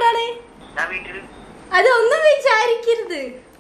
എവിടാണ് ഞാൻ വീട്ടിൽ അതൊന്നും വിചാരിക്കരുത്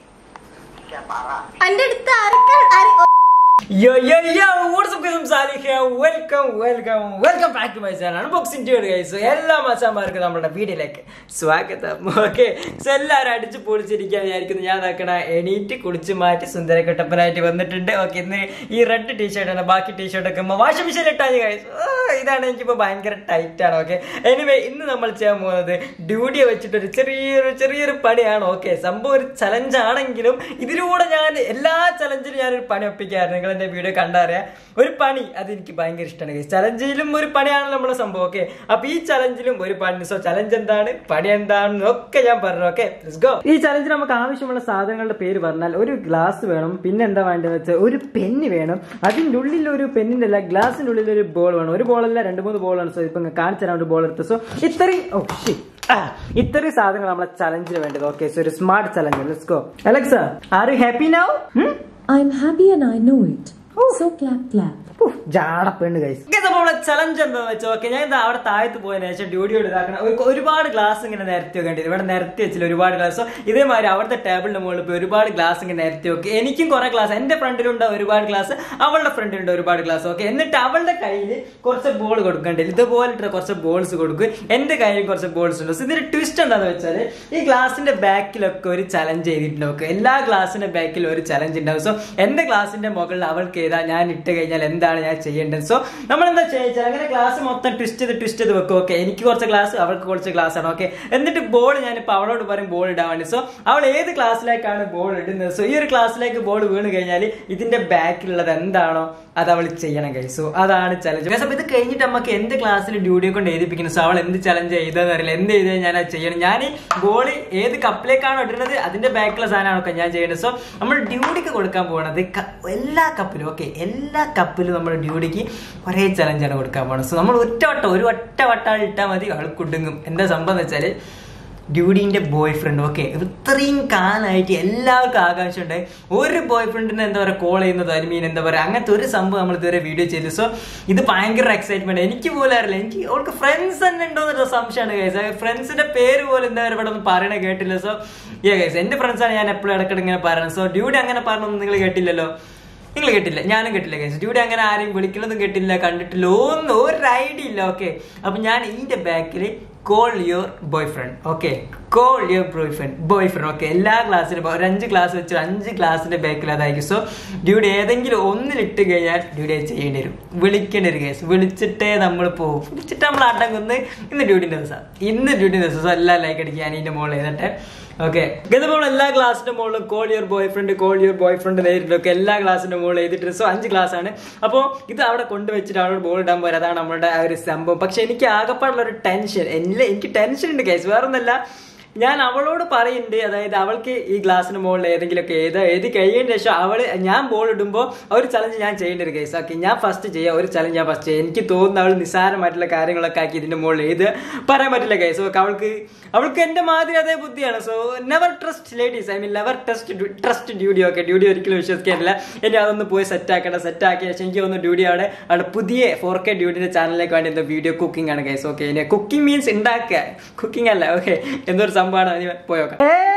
ഇല്ല, പറ എന്റെ അടുത്ത് ആരൊക്കെ ആര- Yo yo yo, what's up guys? I'm Salih here. Welcome, welcome, welcome back to my channel. Unboxing Dude guys. So, എല്ലാ മച്ചാന്മാർക്കും നമ്മുടെ വീഡിയോയിലേക്ക് സ്വാഗതം ഓക്കെ സോ എല്ലാവരും അടിച്ച് പൊളിച്ചിരിക്കാൻ വിചാരിക്കുന്നു ഞാൻ നോക്കണ എണീറ്റ് കുളിച്ച് മാറ്റി സുന്ദര കെട്ടപ്പനായിട്ട് വന്നിട്ടുണ്ട് ഓക്കെ ഇന്ന് ഈ റെഡ് ടീഷർട്ടാണ് ബാക്കി ടീഷർട്ടൊക്കെ വാഷിംഗ് മെഷീൻ ഇട്ടാൽ ഗൈസ് ഇതാണ് എനിക്കിപ്പോൾ ഭയങ്കര ടൈറ്റ് ആണ് ഓക്കെ എനിവേ ഇന്ന് നമ്മൾ ചെയ്യാൻ പോകുന്നത് ഡ്യൂട്ടിയെ വെച്ചിട്ടൊരു ചെറിയൊരു ചെറിയൊരു പണിയാണ് ഓക്കെ സംഭവം ഒരു ചലഞ്ച് ആണെങ്കിലും ഇതിലൂടെ ഞാൻ എല്ലാ ചലഞ്ചിലും ഞാനൊരു പണി ഒപ്പിക്കാറുണ്ട് നിങ്ങൾ എന്റെ വീഡിയോ കണ്ടറിയാം ഒരു പണി അത് എനിക്ക് ഭയങ്കര ഇഷ്ടമാണ് ചലഞ്ചിലും ഒരു പണിയാണല്ലോ നമ്മുടെ സംഭവം ഓക്കെ അപ്പൊ ഈ ചലഞ്ചിലും ഒരു പണി സോ ചലഞ്ച് എന്താണ് പണി എന്താണെന്ന് ഒക്കെ ഞാൻ പറഞ്ഞു ഓക്കെ ഗോ ഈ ചലഞ്ചിൽ നമുക്ക് ആവശ്യമുള്ള സാധനങ്ങളുടെ പേര് പറഞ്ഞാൽ ഒരു ഗ്ലാസ് വേണം പിന്നെ എന്താ വേണ്ടതെന്ന് വെച്ചാൽ ഒരു പെന്ന് വേണം അതിൻ്റെ ഉള്ളിൽ ഒരു പെന്നിന്റെ അല്ല ഗ്ലാസിന്റെ ഉള്ളിൽ ഒരു ബോൾ വേണം ഒരു ബോളല്ല രണ്ട് മൂന്ന് ബോളാണ് സോ ഇപ്പൊ കാണിച്ചു തരാൻ ഒരു ബോൾ എടുത്ത് സോ ഇത്രയും ഓ ഷി ഇത്രയും സാധനങ്ങൾ നമ്മളെ ചലഞ്ചിന് വേണ്ടത് ഓക്കെ സോ ഒരു smart challenge let's go Alexa are you happy now I'm happy and I know it. So clap clap. ജാടപ്പെണ്ണ് കഴിച്ചു അപ്പോൾ നമ്മളെ ചലഞ്ച് എന്താന്ന് വെച്ചാൽ ഓക്കെ ഞാൻ ഇതാ അവിടെ താഴത്ത് പോയതിനു ശേഷം ഡ്യൂട്ടി ഇതാക്കണം ഒരു- ഒരുപാട് ഗ്ലാസ് ഇങ്ങനെ നിരത്തി വെക്കേണ്ടി വരും. ഇവിടെ നിരത്തി വെച്ചില്ല ഒരുപാട് ഗ്ലാസ് സോ ഇതേമാതിരി അവിടുത്തെ ടേബിളിന്റെ മുകളിൽ പോയി ഒരുപാട് ഗ്ലാസ് ഇങ്ങനെ നിരത്തി വെക്കും എനിക്കും കുറെ ഗ്ലാസ് എന്റെ ഫ്രണ്ടിലുണ്ട് ഒരുപാട് ഗ്ലാസ് അവളുടെ ഫ്രണ്ടിലുണ്ട് ഒരുപാട് ഗ്ലാസ് ഓക്കെ എന്നിട്ട് അവളുടെ കയ്യിൽ കുറച്ച് ബോൾ കൊടുക്കേണ്ടി ഇതുപോലത്തെ കുറച്ച് ബോൾസ് കൊടുക്കും എന്റെ കയ്യിൽ കുറച്ച് ബോൾസ് ഉണ്ട് സോ ഇതിന്റെ ട്വിസ്റ്റ് എന്താണെന്ന് വെച്ചാൽ ഈ ഗ്ലാസിന്റെ ബാക്കിലൊക്കെ ഒരു ചലഞ്ച് ചെയ്തിട്ടുണ്ട് ഓക്കെ എല്ലാ ഗ്ലാസിന്റെ ബാക്കിൽ ഒരു ചലഞ്ച് ഉണ്ടാവും സോ എന്റെ ഗ്ലാസിന്റെ മുകളിൽ അവൾക്ക് ഏതാ ഞാൻ ഇട്ട് കഴിഞ്ഞാൽ എന്താണ് ഞാൻ ചെയ്യേണ്ടത് സോ നമ്മൾ എന്താ ചെയ്യുക അങ്ങനെ ഗ്ലാസ് മൊത്തം ട്വിസ്റ്റ് ചെയ്ത് ട്വിസ്റ്റ് ചെയ്ത് വെക്കും ഓക്കെ എനിക്ക് കുറച്ച് ഗ്ലാസ് അവൾക്ക് കുറച്ച് ഗ്ലാസ് ആണ് ഓക്കെ എന്നിട്ട് ബോൾ ഞാനിപ്പോൾ അവളോട് പറയും ബോൾ ഇടാൻ വേണ്ടി സോ അവൾ ഏത് ക്ലാസ്സിലേക്കാണ് ബോൾ ഇടുന്നത് സോ ഈ ഒരു ക്ലാസ്സിലേക്ക് ബോൾ വീണ് കഴിഞ്ഞാൽ ഇതിന്റെ ബാക്കിലുള്ളത് എന്താണോ അത് അവൾ ചെയ്യണം കഴിയും സോ അതാണ് ചലഞ്ച് അപ്പൊ ഇത് കഴിഞ്ഞിട്ട് നമുക്ക് എന്ത് ക്ലാസ്സിൽ ഡ്യൂട്ടിയെ കൊണ്ട് എഴുതിപ്പിക്കുന്നു സോ അവൾ എന്ത് ചലഞ്ച് ചെയ്തെന്ന് അറിയില്ല എന്ത് ചെയ്താൽ ഞാൻ അത് ചെയ്യണം ഞാൻ ഈ ബോൾ ഏത് കപ്പിലേക്കാണോ ഇടുന്നത് അതിന്റെ ബാക്കിലുള്ള സാധനമാണ് ഒക്കെ ഞാൻ ചെയ്യുന്നത് സോ നമ്മൾ ഡ്യൂട്ടിക്ക് കൊടുക്കാൻ പോകുന്നത് ക- എല്ലാ കപ്പിലും ഓക്കെ എല്ലാ കപ്പിലും നമ്മൾ ഡ്യൂട്ടിക്ക് ഒരേ ചലഞ്ചാണ് കൊടുക്കാൻ പോകുന്നത് സോ നമ്മൾ ഒറ്റ വട്ടം ഒരു ഒറ്റ വട്ടം ഇട്ടാൽ മതി അവൾ കുടുങ്ങും എന്താ സംഭവം എന്ന് വെച്ചാൽ ഡ്യൂഡിന്റെ ബോയ് ഫ്രണ്ട് ഓക്കെ ഇത്രയും കാലമായിട്ട് എല്ലാവർക്കും ആകാംക്ഷയുണ്ട് ഒരു ബോയ് ഫ്രണ്ടിനെ എന്താ പറയുക കോൾ ചെയ്യുന്നത് ഐ മീൻ എന്താ പറയുക അങ്ങനത്തെ ഒരു സംഭവം നമ്മൾ ഇതുവരെ വീഡിയോ ചെയ്തു സോ ഇത് ഭയങ്കര എക്സൈറ്റ്മെന്റ് എനിക്ക് പോലും അറിയില്ല എനിക്ക് അവൾക്ക് ഫ്രണ്ട്സ് തന്നെ ഉണ്ടോ എന്നൊരു സംശയമാണ് ഗൈസ് ഫ്രണ്ട്സിന്റെ പേര് പോലും എന്താ പറയുക ഇവിടെ ഒന്നും പറയണ കേട്ടില്ല സോ ഏ ഗൈസ് എന്റെ ഫ്രണ്ട്സാണ് ഞാൻ എപ്പോഴും ഇടയ്ക്കിടെ ഇങ്ങനെ പറയുന്നത് സോ ഡ്യൂഡി അങ്ങനെ പറഞ്ഞൊന്നും നിങ്ങൾ കേട്ടില്ലല്ലോ നിങ്ങൾ കേട്ടില്ല ഞാനും കേട്ടില്ല കേസ് ഡ്യൂഡി അങ്ങനെ ആരെയും വിളിക്കണതും കേട്ടില്ല കണ്ടിട്ടില്ല ഒന്നും ഒരു ഐഡിയ ഇല്ല ഓക്കെ അപ്പൊ ഞാൻ ഇതിന്റെ ബാക്കിൽ call your boyfriend okay call your boyfriend boyfriend okay എല്ലാ ക്ലാസ്സിലും ഒരു അഞ്ച് ക്ലാസ് വെച്ച് അഞ്ച് ക്ലാസ്സിന്റെ ബാക്കിൽ അതായിരിക്കും സോ ഡ്യൂഡി ഏതെങ്കിലും ഒന്നിലിട്ട് കഴിഞ്ഞാൽ ഡ്യൂഡി അത് ചെയ്യേണ്ടി വരും വിളിക്കേണ്ടി വരും കേസ് വിളിച്ചിട്ടേ നമ്മൾ പോകും വിളിച്ചിട്ട് നമ്മൾ അടങ്ങുന്ന ഇന്ന് ഡ്യൂട്ടിന്റെ ദിവസം ഇന്ന് ഡ്യൂട്ടി ദിവസം എല്ലാ ലൈക്ക് അടിക്കാൻ ഇതിന്റെ മുകളിൽ ചെയ്തിട്ട് ഓക്കെ ഗതപ്പോൾ എല്ലാ ക്ലാസ്സിന്റെ മുകളിലും call your boyfriend call your boyfriend നേരിട്ടൊക്കെ എല്ലാ ക്ലാസ്സിന്റെ മുകളിൽ എഴുതിയിട്ട് സോ അഞ്ച് ക്ലാസ് ആണ് അപ്പോൾ ഇത് അവിടെ കൊണ്ടുവച്ചിട്ട് അവിടെ ബോൾ ഇടാൻ പോരാ അതാണ് നമ്മുടെ ആ ഒരു സംഭവം പക്ഷെ എനിക്ക് ആകെപ്പാടുള്ള ഒരു ടെൻഷൻ എന്നെ എനിക്ക് ടെൻഷൻ ഉണ്ട് കേസ് വേറെ ഒന്നല്ല ഞാൻ അവളോട് പറയുന്നുണ്ട് അതായത് അവൾക്ക് ഈ ഗ്ലാസ്സിന് മുകളിൽ ഏതെങ്കിലുമൊക്കെ ഏത് എഴുതി കഴിയുന്ന ശേഷം അവള് ഞാൻ ബോൾ ഇടുമ്പോൾ ഒരു ചലഞ്ച് ഞാൻ ചെയ്യേണ്ട ഒരു കേസ് ഓക്കെ ഞാൻ ഫസ്റ്റ് ചെയ്യാം ഒരു ചലഞ്ച് ഞാൻ ഫസ്റ്റ് ചെയ്യാം എനിക്ക് തോന്നുന്നു അവൾ നിസ്സാരമായിട്ടുള്ള കാര്യങ്ങളൊക്കെ ആക്കി ഇതിന്റെ മുകളിൽ എഴുത് പറയാൻ പറ്റില്ല കേസ് ഓക്കെ അവൾക്ക് അവൾക്ക് എന്റെ മാതിരി അതേ ബുദ്ധിയാണ് so never trust ladies I mean never trust trust duty okay duty ഒരിക്കലും വിശ്വസിക്കാനില്ല ഇനി അതൊന്ന് പോയി സെറ്റ് ആക്കേണ്ട സെറ്റ് ആക്കിയ ശേഷം എനിക്ക് തോന്നുന്നു ഡ്യൂട്ടി അവിടെ അവിടെ പുതിയ ഫോർ കെ ഡ്യൂട്ടിന്റെ ചാനലിലേക്ക് വേണ്ടി എന്താ വീഡിയോ കുക്കിംഗ് ആണ് കേസ് ഓക്കെ ഇനി കുക്കിംഗ് മീൻസ് ഉണ്ടാക്കുക കുക്കിംഗ് അല്ല ഓക്കെ എന്തൊരു സംഭവമാണ് നീ പോയോക്കാം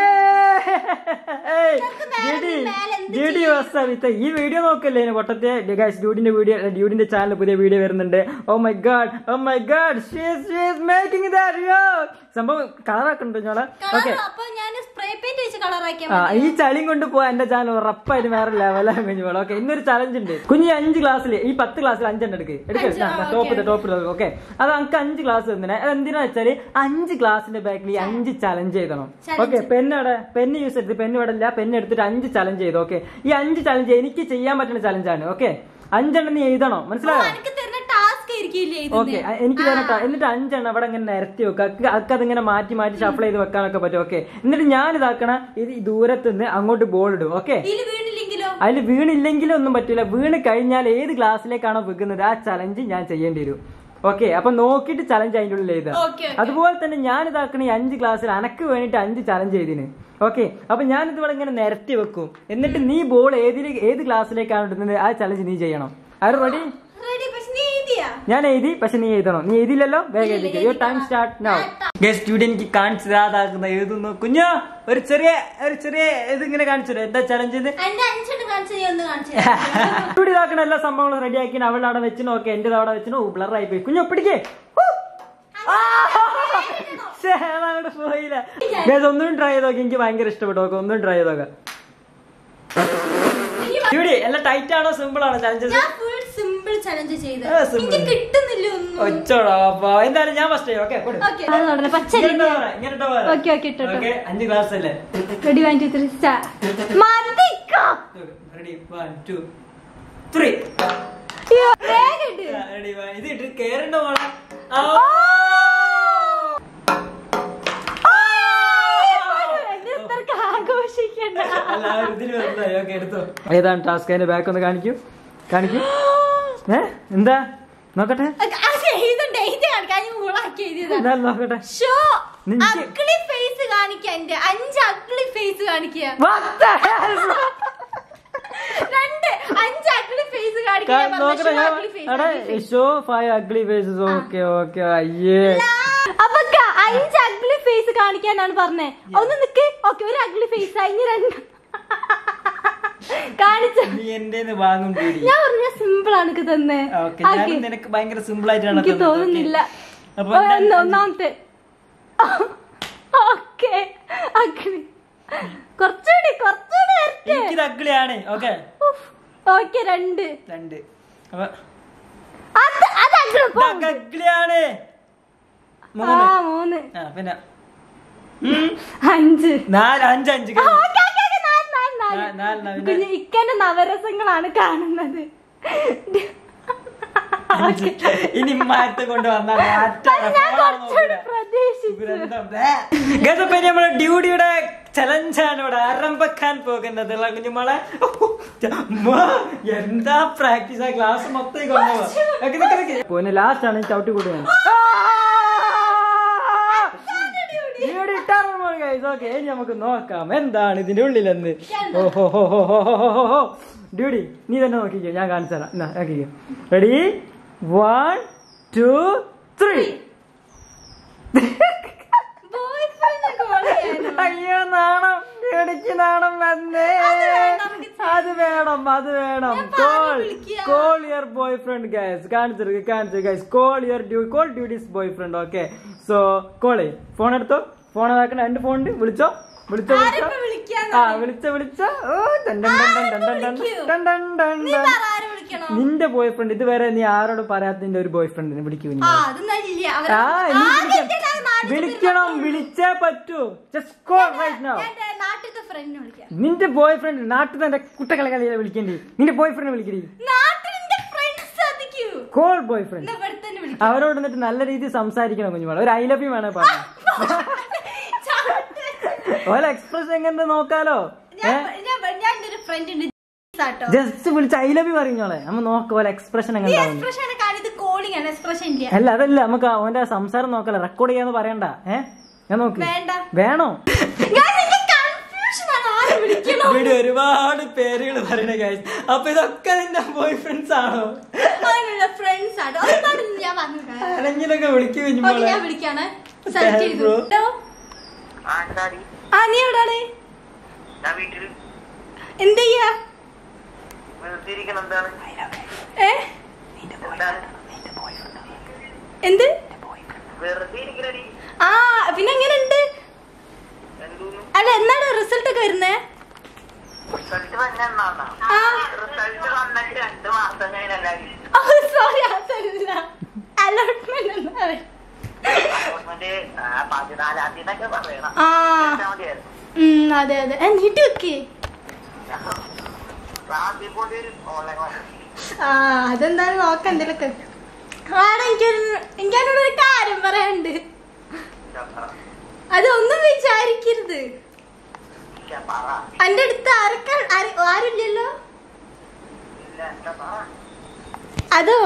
ഈ വീഡിയോ നോക്കല്ലേ ഇതിന് പൊട്ടത്തെ ഗൈസ് ഡ്യൂഡിന്റെ വീഡിയോ ഡ്യൂഡിന്റെ ചാനൽ പുതിയ വീഡിയോ വരുന്നുണ്ട് oh my god oh my god making സംഭവം കളറാക്കുന്നുണ്ട് ഞങ്ങളെ ഓക്കെ കളർ അപ്പൊ ഞാൻ സ്പ്രേ പെയിന്റ് വെച്ച് കളറാക്കിയാൽ ആ ഈ ചളിയും കൊണ്ട് പോവാ എന്റെ ചാനൽ ഉറപ്പായിട്ട് വേറെ ലെവലാണ് കഴിഞ്ഞു പോകണം ഓക്കെ ഇന്നൊരു ചലഞ്ച് ഉണ്ട് കുഞ്ഞി അഞ്ച് ക്ലാസ്സിൽ ഈ പത്ത് ക്ലാസ്സിൽ അഞ്ചെണ്ണം എടുക്ക് എടുക്കുക ടോപ്പ് ടോപ്പ് ഓക്കെ അത് നമുക്ക് അഞ്ച് ക്ലാസ് തന്നെ അത് എന്തിനാ വെച്ചാല് അഞ്ച് ക്ലാസ്സിന്റെ ബാക്കിൽ ഈ അഞ്ച് ചലഞ്ച് ചെയ്തണം ഓക്കെ പെന്നവിടെ പെന്ന് യൂസ് എടുത്ത് പെന്ന് ഇവിടെ ഇല്ല പെന്ന് എടുത്തിട്ട് അഞ്ച് ചലഞ്ച് ചെയ്തു ഓക്കെ ഈ അഞ്ച് ചലഞ്ച് എനിക്ക് ചെയ്യാൻ പറ്റുന്ന ചലഞ്ചാണ് ഓക്കെ അഞ്ചെണ്ണം നീ എഴുതണം മനസ്സിലായോ എനിക്ക് തരുന്ന ടാസ്ക് ആയിരിക്കില്ലേ ഓക്കെ എനിക്ക് തരട്ടെ എന്നിട്ട് അഞ്ചെണ്ണം അവിടെ ഇങ്ങനെ നിരത്തി വെക്കുക അക്ക് അക്ക് അതിങ്ങനെ മാറ്റി മാറ്റി ഷഫിൾ ചെയ്ത് വെക്കാനൊക്കെ പറ്റും ഓക്കെ എന്നിട്ട് ഞാൻ ഇതാക്കണ ഇത് ഈ ദൂരത്ത് നിന്ന് അങ്ങോട്ട് ബോൾ ഇടും ഓക്കെ ഇതിൽ വീണില്ലെങ്കിലോ അതിൽ വീണില്ലെങ്കിലും ഒന്നും പറ്റില്ല വീണ് കഴിഞ്ഞാൽ ഏത് ഗ്ലാസ്സിലേക്കാണോ വെക്കുന്നത് ആ ചലഞ്ച് ഞാൻ ചെയ്യേണ്ടി വരും ഓക്കെ അപ്പൊ നോക്കിയിട്ട് ചലഞ്ച് അതിൻ്റെ ഉള്ളിൽ എഴുതാം Okay, okay. അതുപോലെ തന്നെ ഞാൻ ഇതാക്കണ ഈ അഞ്ച് ക്ലാസ്സിൽ അനക്ക് വേണ്ടിയിട്ട് അഞ്ച് ചലഞ്ച് ചെയ്തിന് ഓക്കെ അപ്പൊ ഞാൻ ഇതുപോലെ ഇങ്ങനെ നിരത്തി വെക്കും എന്നിട്ട് നീ ബോൾ ഏതിൽ ഏത് ക്ലാസ്സിലേക്കാണ് ഇടുന്നത് ആ ചലഞ്ച് നീ ചെയ്യണം അത് റെഡി റെഡി പക്ഷെ നീ ഇത് എഴുതിയാ ഞാൻ എഴുതി പക്ഷെ നീ എഴുതണം നീ എഴുതില്ലല്ലോ വേഗം ഇല്ല, എഴുതിക്കോ യുവർ ടൈം എഴുതിക്കോ. സ്റ്റാർട്ട് നൗ ആ, ഗസ് സ്റ്റുഡിയോ എനിക്ക് കാണിച്ചു അതാക്കുന്ന എഴുതുന്നു കുഞ്ഞോ ഒരു ചെറിയ ഒരു ചെറിയ ഇത് ഇങ്ങനെ കാണിച്ചു തരോ? എന്താ ചലഞ്ച് ഇത് എന്റെ അഞ്ചെണ്ണം കാണിച്ചു നീ ഒന്ന് കാണിച്ചു ഇവിടെ ഇതാക്കണ എല്ലാ സംഭവങ്ങളും റെഡി ആക്കി അവളുടെ അവിടെ വെച്ചു നോക്കെ എന്റെ അവിടെ വെച്ചു ബ്ലർ ആയി പോയി കുഞ്ഞു പിടിക്കേ അവിടെ പോയില്ല Guys, ഒന്നും ട്രൈ ചെയ്ത് നോക്കി എനിക്ക് ഭയങ്കര ഇഷ്ടപ്പെട്ടു നോക്കാം ഒന്നും ട്രൈ ചെയ്ത് നോക്കാം ഇവിടെ എല്ലാം ടൈറ്റ് ആണോ സിമ്പിൾ ആണോ ചലഞ്ചസ് ഞാൻ ഫുൾ സിമ്പിൾ ചലഞ്ച് ചെയ്ത് ആ, simple. എനിക്ക് കിട്ടുന്നില്ല ഒന്നും ഒച്ചോടാ അപ്പൊ എന്തായാലും ഞാൻ ഫസ്റ്റ് ഓക്കെ ഓക്കെ അത് തുടങ്ങി പച്ചരി ഓക്കെ ഓക്കെ ഇട്ടോ ഓക്കെ അഞ്ച് ക്ലാസ് അല്ലേ ready one two three start മതിക്കോ റെഡി വൺ ടു ത്രീ അയ്യോ, വേഗം ഇട്. റെഡി ഇത് ഇട്ട് കേറണ്ട മോളെ ആ. എന്നെ ഇത്രയ്ക്ക് ആഘോഷിക്കണ്ട എല്ലാവരും ഇതിന് വന്നതായി ഓക്കെ എടുത്തോ ഏതാണ് ടാസ്ക് അതിന്റെ ബാക്ക് ഒന്ന് കാണിക്കൂ കാണിക്കൂ ഏ എന്താ നോക്കട്ടെ അത് എഴുതണ്ട എഴുതി കാണിക്കാൻ ഞാൻ മൂളാക്കി എഴുതിയതാ എന്താ നോക്കട്ടെ ഷോ നിനക്ക് അഗ്ലി ഫേസ് കാണിക്ക എന്റെ അഞ്ച് അഗ്ലി ഫേസ് കാണിക്കുക What the hell, bro? രണ്ട് അഞ്ച് അഗ്ലി ഫേസ് കാ- കാണിക്കുക നോക്കട്ടെ ഞാൻ show five ugly faces okay okay അയ്യേ അപ്പൊ ക- അഞ്ച് അഗ്ലി ഫേസ് കാണിക്കാനാണ് പറഞ്ഞേ ഒന്ന് നിക്ക് ഓക്കെ ഒരു അഗ്ലി ഫേസ് ഇനി രണ്ട് കാണിച്ച നീ എന്റെ വാങ്ങും പേടി ഞാൻ പറഞ്ഞ സിമ്പിൾ ആണ് എനിക്ക് തന്നെ ഓക്കെ ഞാൻ നിനക്ക് ഭയങ്കര സിമ്പിൾ ആയിട്ടാണ് എനിക്ക് തന്നത്. തോന്നുന്നില്ല Okay. അപ്പൊ ഓ, എന്താ- ഒന്ന് ഒന്നാമത്തെ ഓക്കെ അഗ്ലി കുറച്ചുകൂടി കുറച്ചുകൂടി വരട്ടെ എനിക്കിത് അഗ്ലിയാണ് ഓക്കെ ഓക്കെ രണ്ട് രണ്ട് അപ്പൊ അത് അത് അഗ്ലി പോ. ഇതൊക്കെ അഗ്ലിയാണ് ആ മൂന്ന് മൂന്ന് ആ പിന്നെ അഞ്ച് നാല് അഞ്ച് അഞ്ച് ആ, ഓക്കേ, ഓക്കേ, ഓക്കേ, നാല്, നാല്, നാല്. നാ- നാല്, നാല്. കുഞ്ഞ് ഇക്കന്റെ നവരസങ്ങളാണ് കാണുന്നത് ഇനി മാറ്റ കൊണ്ട് വന്നാൽ അത് ഞാൻ കുറച്ചുകൂടി പ്രതീക്ഷിച്ചു നമ്മുടെ ഡ്യൂട്ടിയുടെ ചലഞ്ചാണ് ഇവിടെ ആരംഭിക്കാൻ പോകുന്നത് അല്ല കുഞ്ഞുമോളെ ഉമ്മാ, എന്താ പ്രാക്ടീസ് ആ ക്ലാസ് മൊത്തം കൊണ്ടുപോവാ ലാസ്റ്റ് ആണ് ചവിട്ടി കൂടി ഞാൻ ഓക്കെ ഇനി നമുക്ക് നോക്കാം എന്താണ് ഇതിന്റെ ഉള്ളിലെന്ന് ഓഹോ ഹോ ഹോ ഹോ ഹോ ഹോ ഹോ ഡ്യൂഡി നീ തന്നെ നോക്കിക്കോ ഞാൻ കാണിച്ചു തരാം എന്നാ നോക്കിക്കോ ready one two three Boyfriend call ചെയ്യാനോ? അയ്യോ നാണം ഡ്യൂഡിക്ക് നാണം വന്നേ അത് വേണ്ട, നമുക്ക് അത് വേണം അത് വേണം ഞാൻ പാറ കോൾ വിളിക്കുക. Call your boyfriend guys കാണിച്ചു കാണിച്ചു ഗൈസ് കോൾ യുവർ ഡ്യൂ കോൾ ഡ്യൂഡീസ് ബോയ് ഫ്രണ്ട് ഓക്കെ സോ കോളേ ഫോൺ എടുത്തോ ഫോൺ ഇതാക്കണ രണ്ട് ഫോൺ ഉണ്ട് വിളിച്ചോ വിളിച്ചോ വിളിച്ചോ ആരിപ്പോ വിളിക്കാന്ന് ആ വിളിച്ചോ വിളിച്ചോ ഓ ടൻ ടൻ ടൻ ടൻ ടൻ ടൻ വിളിക്കൂ? ടൻ ടൻ ടൻ നീ ടൻ. പറ ആരെ വിളിക്കണോ നിന്റെ ബോയ് ഫ്രണ്ട് ഇതുവരെ നീ ആരോട് പറയാത്തതിന്റെ ഒരു ബോയ് ഫ്രണ്ടിനെ വിളിക്കൂ നീ ആ അത് നല്ല അവര് ആ നീ ആദ്യം വിളിക്കണം. ഞാൻ നാട്ടിലത്തെ വിളിക്കണം ഒരു വിളിച്ചേ പറ്റൂ ജസ്റ്റ് കോൾ റൈറ്റ് നൗ ഞാൻ എന്റെ നാട്ടിലത്തെ ഫ്രണ്ടിനെ വിളിക്കാം നിന്റെ ബോയ് ഫ്രണ്ട് നാട്ടിൽ തന്നെ കുട്ടകളെ കളിയിലെ വിളിക്കേണ്ടി നിന്റെ ബോയ് ഫ്രണ്ട് വിളിക്കടി നാട്ടിലെ ഫ്രണ്ട്സ് ശ്രദ്ധിക്കൂ കോൾ ബോയ് ഫ്രണ്ട് എന്നാ ഇവിടെ തന്നെ വിളിക്കാം അവരോട് എന്നിട്ട് നല്ല രീതിയിൽ സംസാരിക്കണം കുഞ്ഞുമോളെ ഒരു ഐ ലവ് യു വേണേ പറഞ്ഞു ഓരോ എക്സ്പ്രഷൻ എങ്ങനെ നോക്കാലോ ഞാൻ ഞാൻ ഞാൻ എന്റെ ഒരു ഫ്രണ്ട് ഉണ്ട് ആട്ടോ ജസ്റ്റ് വിളിച്ച് ഐ ലവ് യു പറഞ്ഞോളെ നമ്മ നോക്ക പോലെ എക്സ്പ്രഷൻ ഈ എങ്ങനെ ഉണ്ടാവുന്നു എക്സ്പ്രഷൻ കാണിത് കോളിംഗ് ആണ് എക്സ്പ്രഷൻ ഇല്ല അല്ല അതല്ല നമുക്ക് അവന്റെ സംസാരം നോക്കല റെക്കോർഡ് ചെയ്യാന്ന് പറയണ്ട ഏ ഞാൻ നോക്ക് വേണ്ട. വേണോ Guys, എനിക്ക് confusion ആണ് ആരെ വിളിക്കണോ ഇവിടെ ഒരുപാട് പേരുകൾ പറയണ കാര്യം അപ്പൊ ഇതൊക്കെ നിന്റെ ബോയ് ഫ്രണ്ട്സ് ആണോ അതിനുള്ള ഫ്രണ്ട്സ് ആട്ടോ ഒരുപാട് ഞാൻ പറഞ്ഞു ആരെങ്കിലൊക്കെ വിളിക്കൂ ഓക്കെ കുഞ്ഞുമോളെ ഞാൻ വിളിക്കാണ് സെലക്ട് ചെയ്തു Bro. ട്ടോ. ആ എന്താടി ആ നീ എവിടാണ് ഞാൻ വീട്ടില് എന്ത് ചെയ്യാ വെറുതെ ഇരിക്കണം എന്താണ് ഏ എന്താണ് എന്ത് വെറുതെ ഇരിക്കണടി ആ പിന്നെ എങ്ങനെയുണ്ട് എന്തോന്നു അല്ല എന്നാണ് റിസൾട്ട് ഒക്കെ വരുന്നേ റിസൾട്ട് തന്നെ എന്നാ ആ റിസൾട്ട് വന്നിട്ട് രണ്ട് മാസം കഴിഞ്ഞല്ലാടി സോറി അതല്ല അലോട്ട്മെന്റ് എന്നാണ് ഗവൺമെന്റ് പതിനാലാം തീയതി എന്നൊക്കെ പറയണം ആ ഇട്ടാ മതിയായിരുന്നു. ഉം, അതെ അതെ ഏ, നീട്ടി വെക്കേ ക്ലാസ്സിൽ പോയി ഒരു ഓൺലൈൻ ക്ലാസ് ആ അതെന്തായാലും നോക്കാം എന്തെങ്കിലുമൊക്കെ ആടെ എനിക്കൊരു എനിക്കതിനോട് ഒരു കാര്യം പറയാനുണ്ട് അതൊന്നും വിചാരിക്കരുത് പറ എന്റെ അടുത്ത് ആരൊക്കെ ആര്- ആരുമില്ലല്ലോ ഇല്ല എന്താ പറ അതോ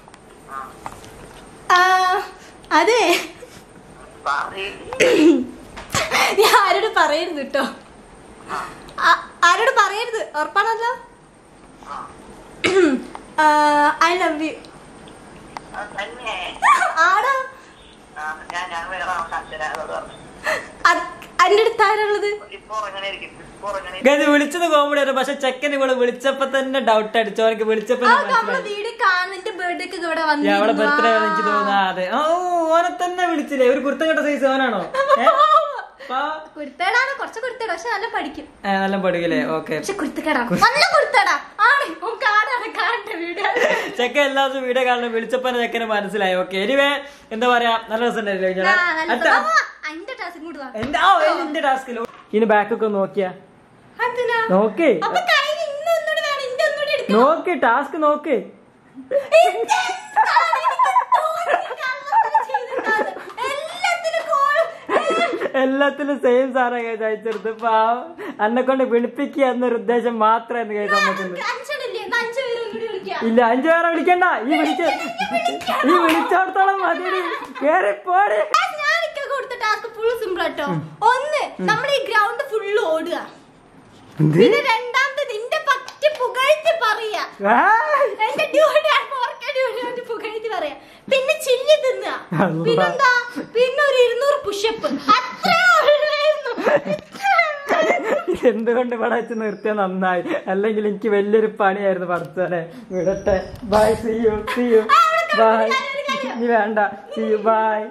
ആ അതെ പറയ്. ഞാൻ ആരോട് പറയരുത് കേട്ടോ ആ- ആരോട് പറയരുത് ഉറപ്പാണല്ലോ ആ. ഐ ലവ് യു ആ, തന്നെ ആടാ ആ, ഞാൻ ഞാൻ വേറെ അച്ഛനോട് പറഞ്ഞു അന്റെ അടുത്ത് ആരുള്ളത് ഇപ്പൊ ഉറങ്ങനെ ഇരിക്കും ഇപ്പൊ ഉറങ്ങനെ ഗതി വിളിച്ചത് കോമഡി ആയിരുന്നു പക്ഷെ ചെക്കൻ ഇവള് വിളിച്ചപ്പോ തന്നെ ഡൗട്ട് അടിച്ചു അവനക്ക് വിളിച്ചപ്പോ ആ തന്നെ നമ്മളെ മനസ്സിലായി വീട് കാണുന്നതിന്റെ ബർത്ത്ഡേക്ക് ഇവിടെ ഈ അവളെ ബർത്ത്ഡേ വന്നിരുന്നു. എനിക്ക് തോന്നുന്നു ആ, അതെ ഓ ഓനെ തന്നെ വിളിച്ചില്ലേ ഒരു കുർത്തം കെട്ട സൈസ് ഓനാണോ ഏ? പാ. കുരുത്തേടാണ് കുറച്ച് കുരുത്തേടാ പക്ഷെ നല്ല പഠിക്കും ഏ, നല്ല പഠിക്കല്ലേ ഓക്കെ പക്ഷെ കുരുത്തക്കേടാ നല്ല കുരുത്തേടാ ആണ് ഓൻ കാണാണ് കാണട്ടെ വീഡിയോ ചെക്ക എല്ലാ ദിവസവും വീഡിയോ കാണണം വിളിച്ചപ്പോ ചെക്കന് മനസ്സിലായി ഓക്കെ എനിവേ എന്താ പറയാ നല്ല രസം ഉണ്ടായില്ലേ അന്റെ ടാസ്ക് ഇങ്ങോട്ട് വാ എന്റെ ആ എന്റെ ടാസ്കിലോ ഇനി ബാക്കൊക്കെ നോക്കിയാ എന്തിനാ നോക്ക് അപ്പൊ കഴിഞ്ഞ ഇന്ന് ഒന്നുകൂടി വേണം ഇന്റെ ഒന്നുകൂടി എടുക്കണം നോക്ക് ടാസ്ക് നോക്ക് ഇന്റെ എന്താണ് എനിക്ക് തോന്നി കള്ളത്തരം ചെയ്തിട്ടാണ്. എല്ലാത്തിനും call. എല്ലാത്തിലും സെയിം സാറാ കഴിച്ച് അയച്ചെടുത്ത് പാവം എന്നെ കൊണ്ട് വിളിപ്പിക്കുക എന്നൊരു ഉദ്ദേശം മാത്രമായിരുന്നു കഴിച്ച് നമുക്കുണ്ട് അഞ്ചെണ്ണല്ലേ? എന്നാ അഞ്ച് പേരെ ഒന്നുകൂടി വിളിക്കാം. ഇല്ല അഞ്ചു പേരെ വിളിക്കണ്ട ഈ വിളിച്ച ഈ വിളിച്ചോടത്തോളം മതി കേറി പോടി ആ, ഞാനിക്ക് കൊടുത്ത ടാസ്ക് ഫുൾ സിമ്പിൾ ആട്ടോ ഒന്ന് നമ്മുടെ ഈ ഗ്രൗണ്ട് ഫുള്ള് ഓടുക പിന്നെ രണ്ടാമത്തെ നിന്റെ പറ്റി പുകഴ്ത്തി പറയാ ആ, എന്റെ ഡ്യൂട്ടി ഡ്യൂട്ടി പുകഴ്ത്തി പറയാ പിന്നെ ചില്ലി തിന്നുക അല്ലാ. പിന്നെന്താ പിന്നെ ഒരു ഇരുന്നൂറ് പുഷപ്പ് അത്രേ ഉള്ളായിരുന്നു എന്തുകൊണ്ട് ഇവിടെ വെച്ച് നിർത്തിയ നന്നായി അല്ലെങ്കിൽ എനിക്ക് വലിയൊരു പണിയായിരുന്നു പഠിച്ചോനെ വിടട്ടെ bye see you see you bye ഇനി വേണ്ട സി യു ബൈ